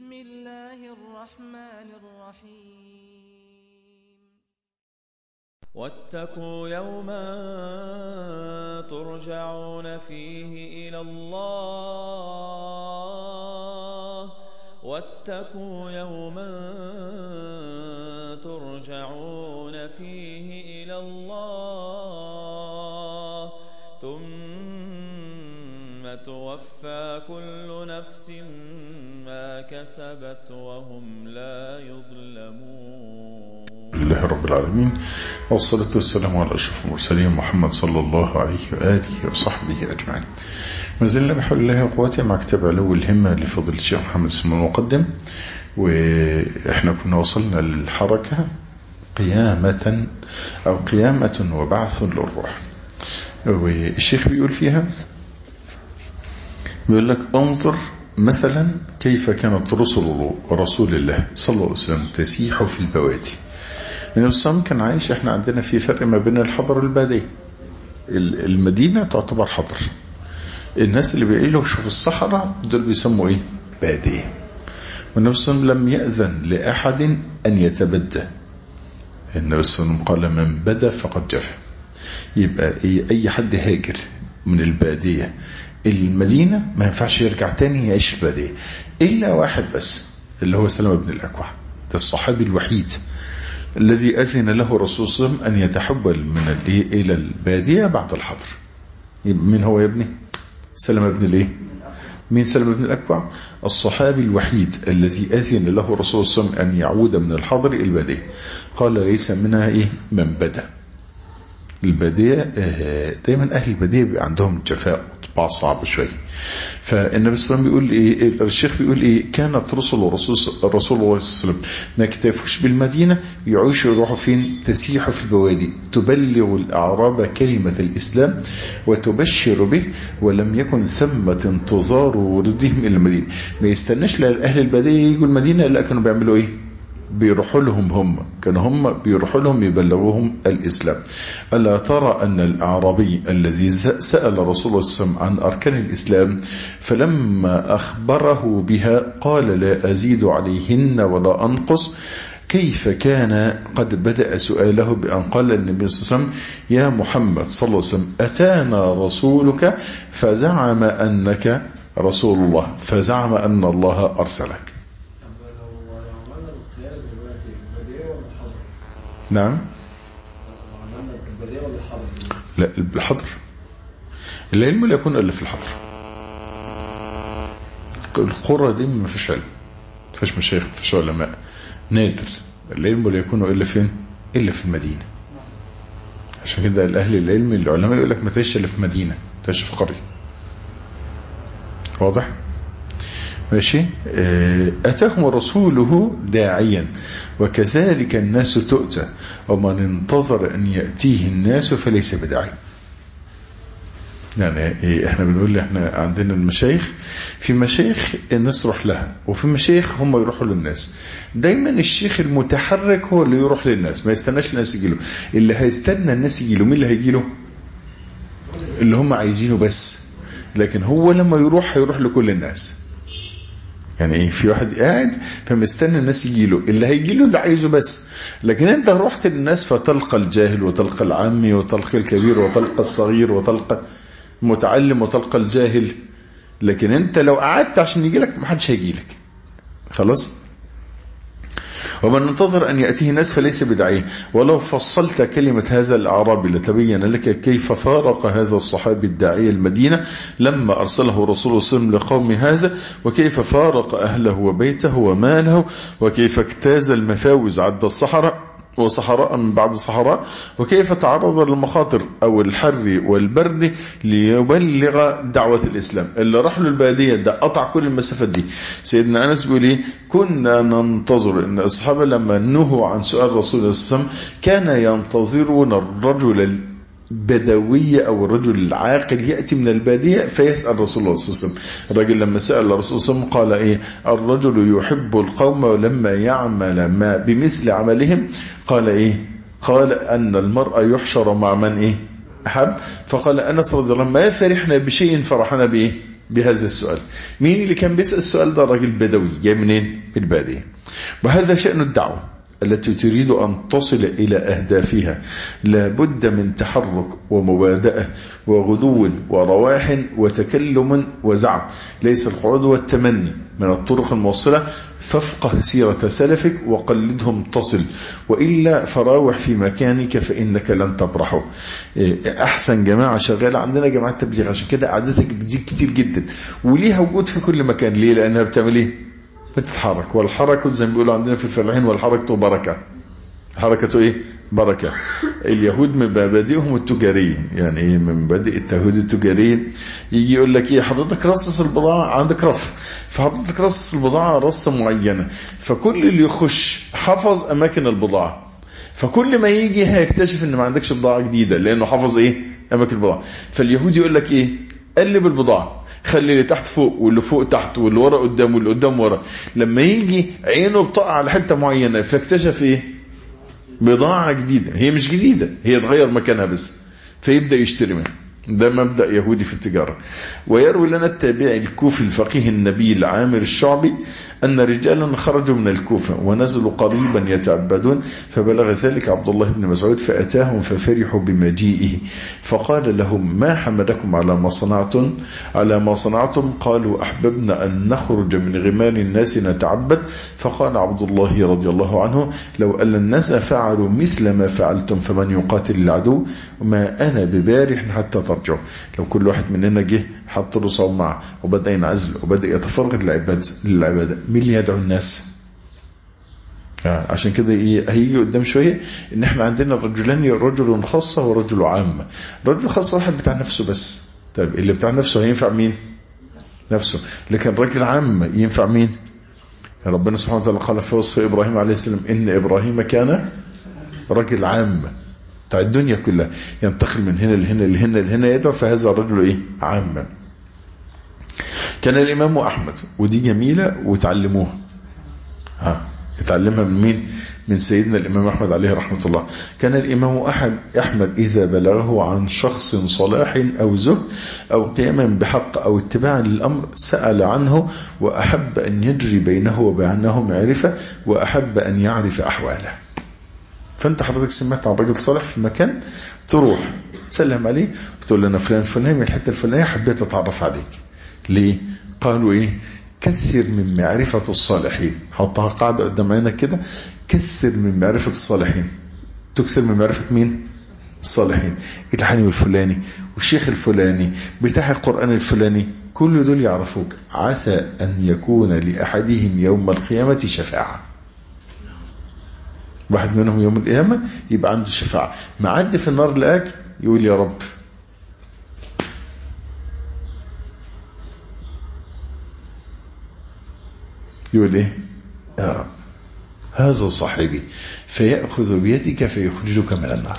بسم الله الرحمن الرحيم واتقوا يوما ترجعون فيه إلى الله واتقوا يوما ترجعون فيه إلى الله ثم توفى كل نفس ما كسبت وهم لا يظلمون لله رب العالمين والصلاة والسلام على أشرف المرسلين محمد صلى الله عليه وآله وصحبه أجمعين ما زلنا بحول الله وقواتي مع كتاب علو الهمة لفضيلة الشيخ محمد اسمه المقدم وإحنا كنا وصلنا للحركة قيامة أو قيامة وبعث للروح والشيخ بيقول فيها بيقول لك انظر مثلا كيف كانت رسل رسول الله صلى الله عليه وسلم تسيح في البوادي النبي صلى الله عليه وسلم كان عايش احنا عندنا في فرق ما بين الحضر والبادية المدينة تعتبر حضر الناس اللي بيعيشوا في الصحراء دول بيسموا ايه بادية والنبي صلى الله عليه وسلم لم يأذن لأحد أن يتبدى النبي صلى الله عليه وسلم قال من بدا فقد جفى يبقى ايه اي حد هاجر من البادية المدينة ما ينفعش يرجع تاني يعيش في البادية إلا واحد بس اللي هو سلمة بن الأكوع ده الصحابي الوحيد الذي أذن له الرسول صلى الله عليه وسلم أن يتحول من الإيه إلى البادية بعد الحضر من هو يا ابني سلمة بن الإيه مين سلمة بن الأكوع الصحابي الوحيد الذي أذن له الرسول صلى الله عليه وسلم أن يعود من الحضر إلى البادية قال ليس منها إيه من بدأ البادية دايما أهل البادية بيبقى عندهم جفاء وطباع صعب شوية فالنبي صلى الله عليه وسلم بيقول إيه الشيخ بيقول إيه كانت رسل الرسول الرسول صلى الله عليه وسلم ما اكتفوش بالمدينة يعيشوا يروحوا فين تسيحوا في البوادي تبلغ الأعراب كلمة الإسلام وتبشر به ولم يكن ثمة انتظار وردهم إلى المدينة ما يستناش لأهل البادية يجوا المدينة لا كانوا بيعملوا إيه بيروحوا لهم هم كانوا هم بيروحوا لهم يبلغوهم الإسلام ألا ترى أن الأعرابي الذي سأل رسول الله صلى الله عليه وسلم عن أركان الإسلام فلما أخبره بها قال لا أزيد عليهن ولا أنقص كيف كان قد بدأ سؤاله بأن قال النبي صلى الله عليه وسلم يا محمد صلى الله عليه وسلم أتانا رسولك فزعم أنك رسول الله فزعم أن الله أرسلك نعم لا بالحضر العلم لا يكون الا في الحضر القرى دي ما فيش علم ما فيش مشايخ ما فيش علماء نادر العلم لا يكون الا فين الا في المدينه عشان كده الاهل العلم العلماء يقول لك ما تعيش الا في مدينه تعيش في قريه واضح ماشي أتاهم رسوله داعيا وكذلك الناس تؤتى ومن انتظر أن يأتيه الناس فليس بداعي يعني احنا بنقول احنا عندنا المشايخ في مشايخ الناس تروح لها وفي مشايخ هم يروحوا للناس دايما الشيخ المتحرك هو اللي يروح للناس ما يستناش الناس يجيله اللي هيستنى الناس يجيله مين اللي هيجيله اللي هم عايزينه بس لكن هو لما يروح هيروح لكل الناس يعني ايه في واحد قاعد فمستني الناس يجيله اللي هيجيله اللي عايزه بس لكن انت رحت للناس فتلقى الجاهل وتلقى العامي وتلقى الكبير وتلقى الصغير وتلقى المتعلم وتلقى الجاهل لكن انت لو قعدت عشان يجيلك محدش هيجيلك خلاص ومن انتظر أن يأتيه ناس فليس بدعيه ولو فصلت كلمة هذا الأعرابي لتبين لك كيف فارق هذا الصحابي الداعية المدينة لما أرسله رسول الله صلى الله عليه وسلم لقوم هذا وكيف فارق أهله وبيته وماله وكيف اجتاز المفاوز عد الصحراء وصحراء من بعد صحراء وكيف تعرض للمخاطر أو الحر والبرد ليبلغ دعوة الإسلام اللي راح له البادية ده قطع كل المسافات دي سيدنا أنس بيقول إيه كنا ننتظر أن الصحابة لما نهوا عن سؤال رسول الله صلى الله عليه وسلم كان ينتظرون الرجل بدوية أو الرجل العاقل يأتي من البادية فيسأل رسول الله صلى الله عليه وسلم الرجل لما سأل الرسول صلى الله عليه وسلم قال إيه الرجل يحب القوم ولما يعمل ما بمثل عملهم قال إيه قال أن المرأة يحشر مع من إيه أحب فقال أنس رضي الله عنه ما فرحنا بشيء فرحنا بإيه بهذا السؤال مين اللي كان بيسأل السؤال ده راجل بدوي جاي منين من البادية وهذا شأن الدعوة التي تريد أن تصل إلى أهدافها لابد من تحرك ومبادئة وغدو ورواح وتكلم وزعم ليس القعود والتمني من الطرق الموصلة فافقه سيرة سلفك وقلدهم تصل وإلا فراوح في مكانك فإنك لن تبرحه أحسن جماعة شغالة عندنا جماعة تبليغ عشان كده قعدتك بتزيد كتير جدا وليها وجود في كل مكان ليه لأنها بتعمل إيه بتتحرك والحركة زي ما بيقولوا عندنا في الفلاحين والحركة بركة حركة ايه بركة اليهود من مبادئهم التجارية يعني ايه من مبادئ التهود التجارية يجي يقول لك ايه حضرتك رصص البضاعة عندك رف فحضرتك رصص البضاعة رصة معينة فكل اللي يخش حفظ اماكن البضاعة فكل ما يجي هيكتشف ان ما عندكش بضاعة جديدة لانه حفظ ايه اماكن البضاعة فاليهود يقول لك ايه قلب البضاعة خلي اللي تحت فوق واللي فوق تحت واللي ورا قدام واللي قدام ورا لما يجي عينه بتقع على حته معينه فاكتشف ايه بضاعه جديده هي مش جديده هي اتغير مكانها بس فيبدا يشتري منها ده مبدأ يهودي في التجارة ويروي لنا التابعي الكوفي الفقيه النبيل عامر الشعبي أن رجالا خرجوا من الكوفة ونزلوا قريبا يتعبدون فبلغ ذلك عبد الله بن مسعود فأتاهم ففرحوا بمجيئه فقال لهم ما حملكم على ما صنعتم على ما صنعتم قالوا أحببنا أن نخرج من غمال الناس نتعبد فقال عبد الله رضي الله عنه لو أن الناس فعلوا مثل ما فعلتم فمن يقاتل العدو ما أنا ببارح حتى ترجعوا لو كل واحد مننا جه حط له صومعة وبدأ ينعزل وبدأ يتفرغ للعبادة للعبادة مين اللي يدعو الناس آه عشان كده هيجي قدام شوية ان احنا عندنا رجلان رجل خاصة ورجل عامة رجل خاصة واحد بتاع نفسه بس طيب اللي بتاع نفسه هينفع مين نفسه لكن رجل عام ينفع مين ربنا سبحانه وتعالى قال في وصف ابراهيم عليه السلام ان ابراهيم كان رجل عام بتاع الدنيا كلها ينتقل من هنا لهنا لهنا لهنا يدعو فهذا الرجل ايه عاما كان الامام احمد ودي جميلة وتعلموها ها يتعلمها من مين من سيدنا الامام احمد عليه رحمة الله كان الامام أحد احمد اذا بلغه عن شخص صلاح او زهد او قياما بحق او اتباعا للامر سأل عنه واحب ان يجري بينه وبينه معرفة واحب ان يعرف احواله فانت حضرتك سمعت عن راجل صالح في مكان تروح تسلم عليه وتقول لنا فلان فلان من الحته الفلانيه حبيت اتعرف عليك ليه قالوا ايه كثر من معرفة الصالحين حطها قاعدة قدام عينك كده كثر من معرفة الصالحين تكثر من معرفة مين الصالحين الحني الفلاني والشيخ الفلاني بتاع القرآن الفلاني كل دول يعرفوك عسى أن يكون لأحدهم يوم القيامة شفاعة واحد منهم يوم القيامة يبقى عنده شفاعة معدي في النار لقاك يقول يا رب يقول ايه يا رب هذا صاحبي فيأخذ بيدك فيخرجك من النار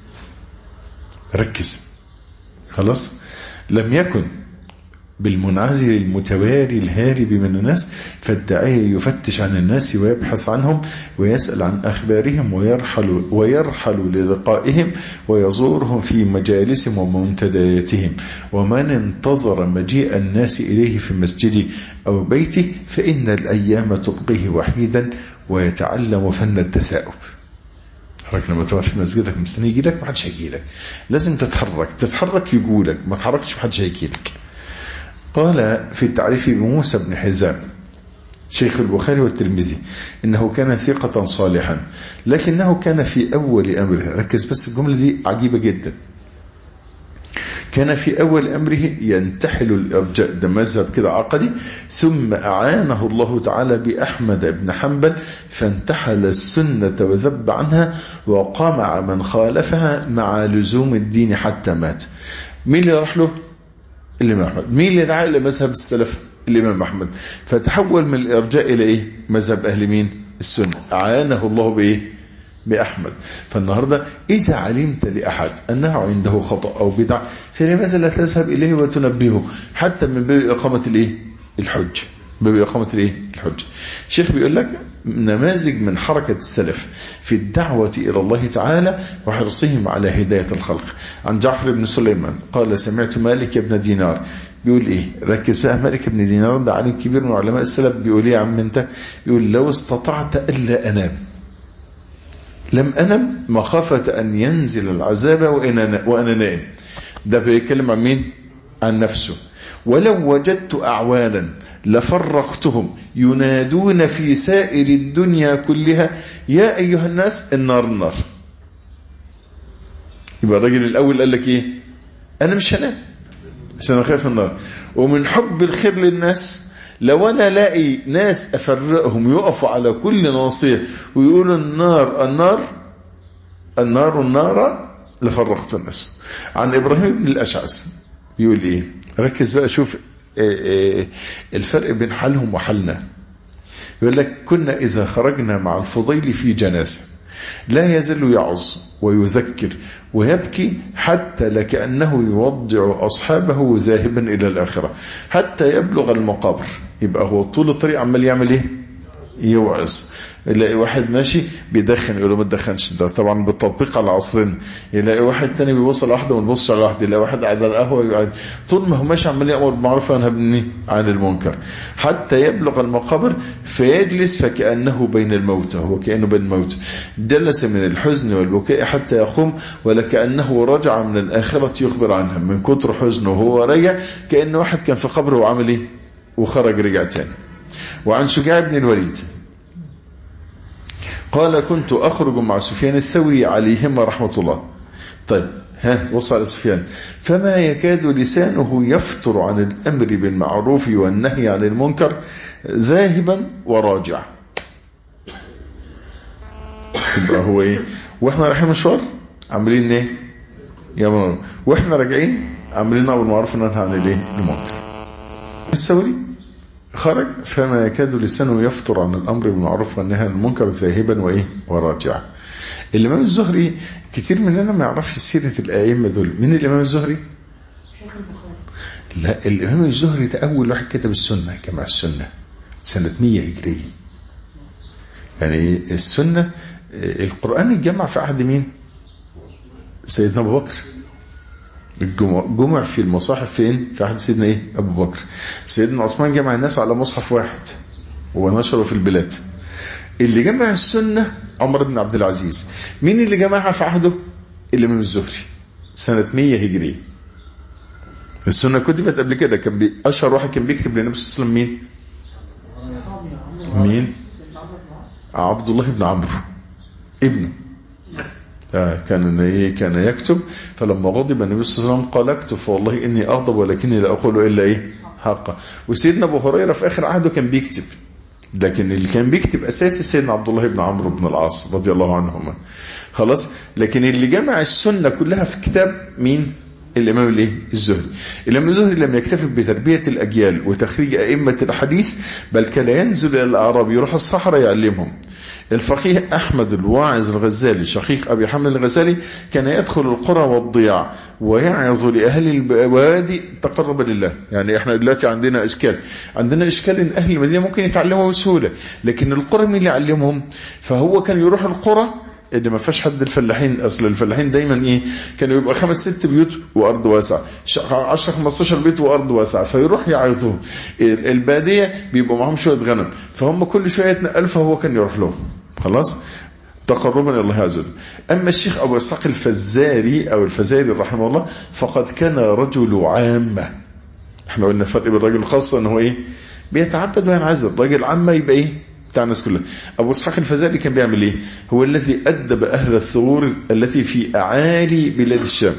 ركز خلاص لم يكن بالمنعزل المتواري الهارب من الناس فالداعية يفتش عن الناس ويبحث عنهم ويسأل عن أخبارهم ويرحل, ويرحل للقائهم ويزورهم في مجالسهم ومنتدياتهم ومن انتظر مجيء الناس إليه في مسجده أو بيته فإن الأيام تبقيه وحيدا ويتعلم فن التثاؤب حضرتك لما تقف في مسجدك مستني يجي لك ما حدش هيجي لك لازم تتحرك تتحرك يقولك ما تحركش ما حدش هيجي لك قال في التعريف بموسى بن حزام شيخ البخاري والترمذي إنه كان ثقة صالحا لكنه كان في أول أمره ركز بس الجملة دي عجيبة جدا كان في أول أمره ينتحل الإرجاء ده مذهب كده عقدي ثم أعانه الله تعالى بأحمد بن حنبل فانتحل السنة وذب عنها وقامع من خالفها مع لزوم الدين حتى مات مين اللي راح له الإمام أحمد مين اللي دعا إلى مذهب السلف الإمام أحمد فتحول من الإرجاء إلى إيه مذهب أهل مين السنة أعانه الله بإيه بأحمد فالنهاردة إذا علمت لأحد أنه عنده خطأ أو بدع فلماذا لا تذهب إليه وتنبهه حتى من باب إقامة الإيه الحج باب إقامة الإيه؟ الحجة الشيخ بيقول لك نماذج من حركة السلف في الدعوة إلى الله تعالى وحرصهم على هداية الخلق عن جعفر بن سليمان قال سمعت مالك بن دينار بيقول ايه ركز بقى مالك بن دينار ده عالم كبير من علماء السلف بيقول ايه يا عم انت بيقول لو استطعت الا انام لم انم مخافة ان ينزل العذاب وانا وانا نائم ده بيتكلم عن مين عن نفسه ولو وجدت اعوانا لفرقتهم ينادون في سائر الدنيا كلها يا ايها الناس النار النار يبقى الراجل الاول قال لك ايه انا مش هنام عشان اخاف النار ومن حب الخير للناس لو انا الاقي ناس افرقهم يقفوا على كل ناصيه ويقولوا النار النار النار النار لفرقت الناس عن ابراهيم بن الاشعث بيقول ايه ركز بقى شوف الفرق بين حالهم وحالنا يقول لك كنا اذا خرجنا مع الفضيل في جنازه لا يزال يعظ ويذكر ويبكي حتى لكأنه يوضع أصحابه ذاهبا إلى الآخرة حتى يبلغ المقابر يبقى هو طول الطريق عمال يعمل إيه يوعظ يلاقي واحد ماشي بيدخن يقول له ما تدخنش ده طبعا بالتطبيق على عصرنا يلاقي واحد تاني بيبص على واحده وما بيبصش على واحده يلاقي واحد قاعد على القهوه يقعد طول ما هو ماشي عمال يامر بالمعروف وينهى عن المنكر حتى يبلغ المقابر فيجلس فكانه بين الموتى هو كانه بين الموتى جلس من الحزن والبكاء حتى يقوم ولكانه رجع من الاخره يخبر عنها من كتر حزنه وهو رجع كان واحد كان في قبره وعمل ايه وخرج رجع تاني وعن شجاع بن الوليد قال كنت أخرج مع سفيان الثوري عليهما رحمة الله طيب ها وصل على سفيان فما يكاد لسانه يفتر عن الأمر بالمعروف والنهي عن المنكر ذاهبا وراجع يبقى هو ايه واحنا رايحين مشوار عاملين ايه يا مرة. واحنا راجعين عاملين امر بالمعروف والنهي عن الايه المنكر الثوري خرج فما يكاد لسانه يفطر عن الأمر بالمعروف والنهي عن المنكر ذاهبا وإيه وراجعا الإمام الزهري كتير مننا ما يعرفش سيرة الأئمة دول مين الإمام الزهري لا الإمام الزهري ده أول واحد كتب السنة جمع السنة سنة 100 هجرية يعني السنة القرآن اتجمع في عهد مين سيدنا أبو بكر الجمع جمع في المصاحف فين في عهد سيدنا ايه ابو بكر سيدنا عثمان جمع الناس على مصحف واحد ونشره في البلاد اللي جمع السنة عمر بن عبد العزيز مين اللي جمعها في عهده الامام الزهري سنة 100 هجرية السنة كتبت قبل كده كان بي... اشهر واحد كان بيكتب للنبي صلى الله عليه وسلم مين مين عبد الله بن عمرو ابنه كان ايه كان يكتب فلما غضب النبي صلى الله عليه وسلم قال اكتب فوالله اني اغضب ولكني لا اقول الا ايه حقا وسيدنا ابو هريره في اخر عهده كان بيكتب لكن اللي كان بيكتب اساسي سيدنا عبد الله بن عمرو بن العاص رضي الله عنهما خلاص لكن اللي جمع السنه كلها في كتاب مين الامام الايه الزهري الامام الزهري لم يكتفي بتربيه الاجيال وتخريج ائمه الحديث بل كان ينزل الى الاعراب يروح الصحراء يعلمهم الفقيه أحمد الواعظ الغزالي شقيق أبي حمد الغزالي كان يدخل القرى والضياع ويعظ لأهل البوادي تقرب لله يعني احنا دلوقتي عندنا إشكال عندنا إشكال إن أهل المدينة ممكن يتعلموا بسهولة لكن القرى مين اللي يعلمهم فهو كان يروح القرى اللي ما فيهاش حد الفلاحين اصل الفلاحين دايما ايه كانوا يبقى خمس ست بيوت وارض واسعه 10 15 بيت وارض واسعه فيروح يعظهم الباديه بيبقوا معاهم شويه غنم فهم كل شويه يتنقلوا فهو كان يروح لهم خلاص تقربا الى الله عز وجل اما الشيخ ابو اسحاق الفزاري او الفزاري رحمه الله فقد كان رجل عامه احنا قلنا الفرق بين الرجل الخاص ان هو ايه بيتعبد وينعزل راجل عامه يبقى ايه بتاع الناس كلها ابو اسحاق الفزاري كان بيعمل ايه هو الذي ادب اهل الثغور التي في اعالي بلاد الشام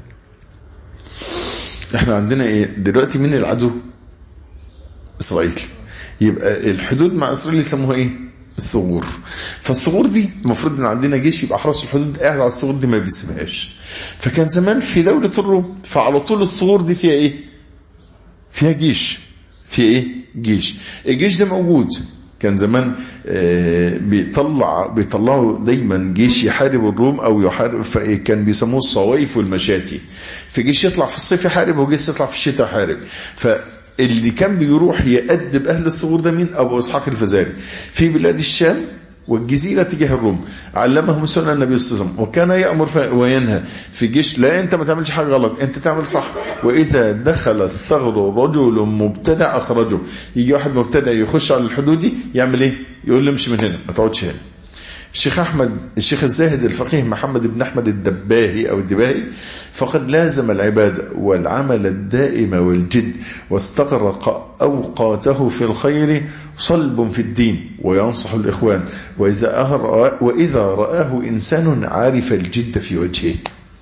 احنا عندنا ايه دلوقتي مين العدو اسرائيل يبقى الحدود مع اسرائيل يسموها ايه الثغور فالثغور دي المفروض ان عندنا جيش يبقى حرس الحدود قاعد على الثغور دي ما بيسيبهاش فكان زمان في دولة الروم فعلى طول الثغور دي فيها ايه فيها جيش في ايه جيش الجيش ده موجود كان زمان بيطلع بيطلعوا دايما جيش يحارب الروم او يحارب كان بيسموه الصوايف والمشاتي في جيش يطلع في الصيف يحارب وجيش يطلع في الشتاء يحارب ف اللي كان بيروح يأدب أهل الثغور ده مين أبو إسحاق الفزاري في بلاد الشام والجزيرة تجاه الروم علمهم سنة النبي صلى الله عليه وسلم وكان يأمر وينهى في جيش لا انت ما تعملش حاجة غلط انت تعمل صح واذا دخل الثغر رجل مبتدع اخرجه يجي واحد مبتدع يخش على الحدود دي يعمل ايه يقول له امشي من هنا ما تقعدش هنا الشيخ أحمد الشيخ الزاهد الفقيه محمد بن أحمد الدباهي أو الدباهي فقد لازم العبادة والعمل الدائم والجد واستغرق أوقاته في الخير صلب في الدين وينصح الإخوان وإذا, وإذا رآه إنسان عارف الجد في وجهه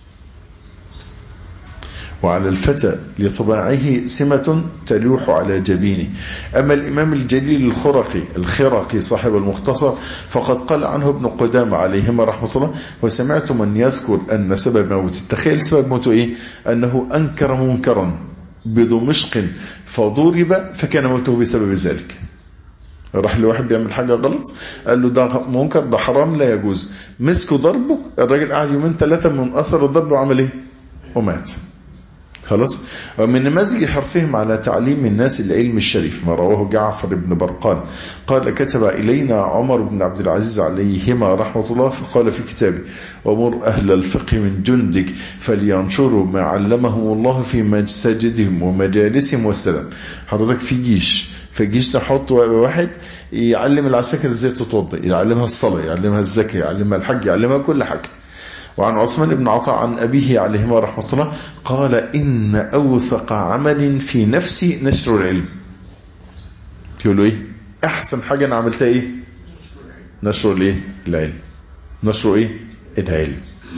وعلى الفتى لطباعه سمة تلوح على جبينه أما الإمام الجليل الخرقي الخرقي صاحب المختصر فقد قال عنه ابن قدامة عليهما رحمة الله وسمعت من يذكر أن سبب موته تخيل سبب موته إيه أنه أنكر منكرا بدمشق فضرب فكان موته بسبب ذلك راح لواحد بيعمل حاجة غلط قال له ده منكر ده حرام لا يجوز مسكوا ضربه الراجل قعد يومين ثلاثة من أثر الضرب وعمل إيه ومات خلاص ومن نماذج حرصهم على تعليم الناس العلم الشريف ما رواه جعفر بن برقان قال كتب إلينا عمر بن عبد العزيز عليهما رحمة الله فقال في كتابه ومر أهل الفقه من جندك فلينشروا ما علمهم الله في مساجدهم ومجالسهم والسلام حضرتك في جيش فالجيش تحط واحد يعلم العساكر ازاي تتوضا يعلمها الصلاة يعلمها الزكاة يعلمها الحج يعلمها كل حاجة وعن عثمان بن عطاء عن أبيه عليهما رحمة الله قال إن أوثق عمل في نفسي نشر العلم يقولوا إيه أحسن حاجة أنا عملتها إيه نشر الإيه العلم نشر إيه العلم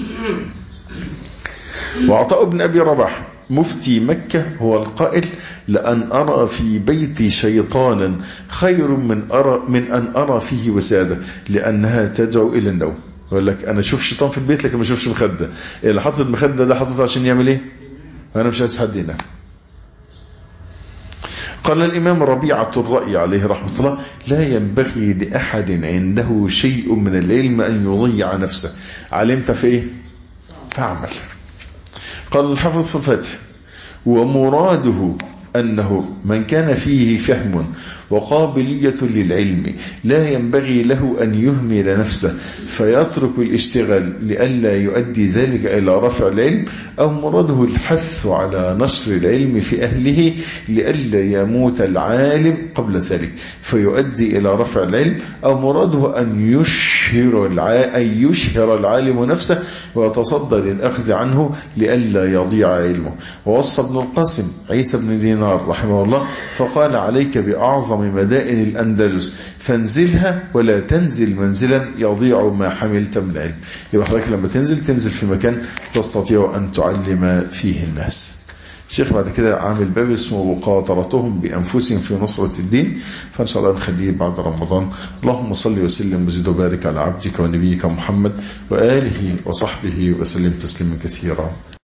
وعطاء بن أبي رباح مفتي مكة هو القائل لأن أرى في بيتي شيطانا خير من, أرى من أن أرى فيه وسادة لأنها تدعو إلى النوم يقول لك انا اشوف شيطان في البيت لكن ما اشوفش مخده اللي حاطط المخده ده حاططها عشان يعمل ايه انا مش عايز حد ينام قال الإمام ربيعة الرأي عليه رحمة الله لا ينبغي لأحد عنده شيء من العلم أن يضيع نفسه علمت في إيه فاعمل قال الحافظ الفتح ومراده أنه من كان فيه فهم وقابلية للعلم لا ينبغي له أن يهمل نفسه فيترك الاشتغال لئلا يؤدي ذلك إلى رفع العلم أو مراده الحث على نشر العلم في أهله لئلا يموت العالم قبل ذلك فيؤدي إلى رفع العلم أو مراده أن يشهر, أن يشهر العالم نفسه ويتصدى للأخذ عنه لئلا يضيع علمه ووصى ابن القاسم عيسى بن دينار رحمه الله فقال عليك بأعظم مدائن الأندلس فانزلها ولا تنزل منزلا يضيع ما حملت من علم يبقى حضرتك لما تنزل تنزل في مكان تستطيع أن تعلم فيه الناس الشيخ بعد كده عامل باب اسمه مقاطرتهم بأنفسهم في نصرة الدين فإن شاء الله نخليه بعد رمضان اللهم صل وسلم وزد وبارك على عبدك ونبيك محمد وآله وصحبه وسلم تسليما كثيرا